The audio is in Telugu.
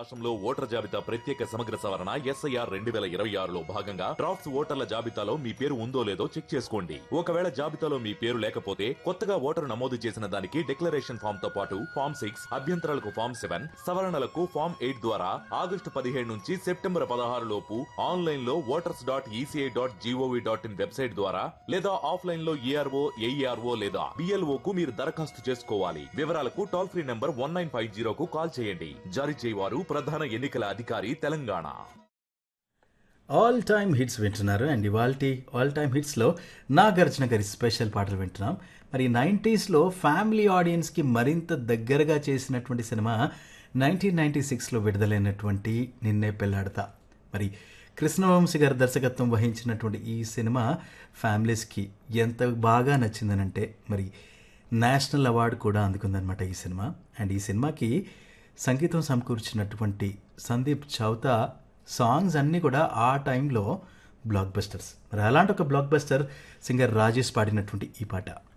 రాష్ట్రంలో ఓటర్ జాబితా ప్రత్యేక సమగ్ర సవరణ ఎస్ఐఆర్ రెండు వేల ఇరవై ఆరులో భాగంగా డ్రాఫ్ట్స్ ఓటర్ల జాబితాలో మీ పేరు ఉందో లేదో చెక్ చేసుకోండి ఒకవేళ జాబితాలో మీ పేరు లేకపోతే కొత్తగా ఓటరు నమోదు చేసిన దానికి డిక్లరేషన్ ఫామ్ తో పాటు ఫామ్ సిక్స్ అభ్యంతరాలకు ఫామ్ సెవెన్ సవరణలకు ఫామ్ ఎయిట్ ద్వారా ఆగస్టు పదిహేడు నుంచి సెప్టెంబర్ పదహారు లోపు ఆన్లైన్ లో voters dot ECI dot G O V dot in website ద్వారా లేదా ఆఫ్లైన్ లో ఈఆర్ఓ ఏఈఆర్ఓ లేదా బిఎల్ఓ కు మీరు దరఖాస్తు చేసుకోవాలి వివరాలకు toll free number one nine five జీరోకు కాల్ చేయండి జారీ చేయవారు ప్రధాన ఎన్నికల అధికారి తెలంగాణ ఆల్ టైమ్ హిట్స్ వింటున్నారు అండ్ ఇవాల్టి ఆల్ టైమ్ హిట్స్లో నాగార్జున గారి స్పెషల్ పాటలు వింటున్నాం మరి నైంటీస్లో ఫ్యామిలీ ఆడియన్స్కి మరింత దగ్గరగా చేసినటువంటి సినిమా నైన్టీన్ నైంటీ సిక్స్లో విడుదలైనటువంటి నిన్నే పెళ్ళాడతా మరి కృష్ణవంశీ గారి దర్శకత్వం వహించినటువంటి ఈ సినిమా ఫ్యామిలీస్కి ఎంత బాగా నచ్చిందనంటే మరి నేషనల్ అవార్డు కూడా అందుకుందనమాట ఈ సినిమా అండ్ ఈ సినిమాకి సంగీతం సమకూర్చినటువంటి సందీప్ చౌతా సాంగ్స్ అన్నీ కూడా ఆ టైంలో బ్లాక్ బస్టర్స్ మరి అలాంటి ఒక బ్లాక్ బస్టర్ సింగర్ రాజేష్ పాడినటువంటి ఈ పాట